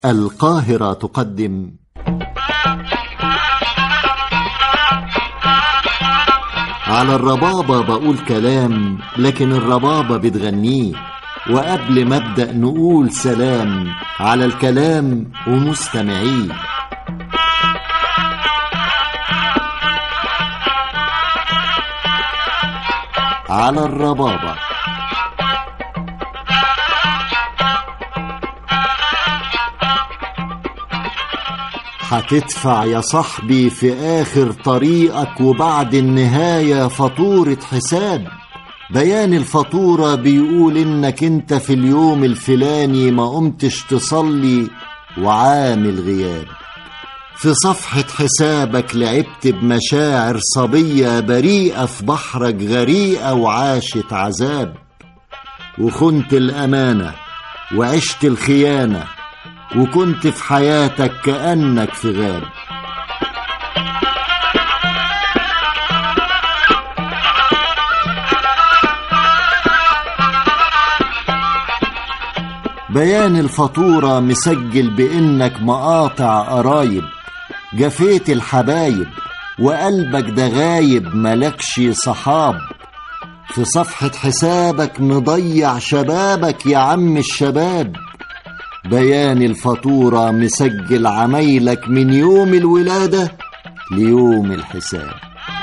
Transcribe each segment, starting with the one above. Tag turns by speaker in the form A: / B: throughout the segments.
A: القاهرة تقدم على الربابة بقول كلام لكن الربابة بتغنيه وقبل ما ابدأ نقول سلام على الكلام ومستمعيه على الربابة هتدفع يا صاحبي في آخر طريقك وبعد النهاية فاتورة حساب بيان الفاتورة بيقول إنك أنت في اليوم الفلاني ما قمتش تصلي وعامل غياب في صفحة حسابك لعبت بمشاعر صبية بريئة في بحرك غريقة وعاشت عذاب وخنت الأمانة وعشت الخيانة وكنت في حياتك كأنك في غاب بيان الفاتورة مسجل بإنك مقاطع قرايب جفيت الحبايب وقلبك ده غايب ملكش صحاب في صفحة حسابك مضيع شبابك يا عم الشباب بيان الفاتورة مسجل عمايلك من يوم الولادة ليوم الحساب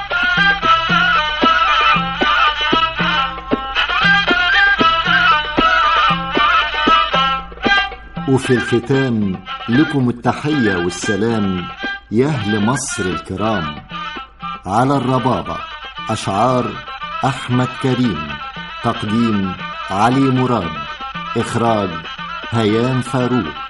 A: وفي الختام لكم التحية والسلام يا أهل مصر الكرام على الربابة أشعار أحمد كريم تقديم علي مراد إخراج هيام فاروق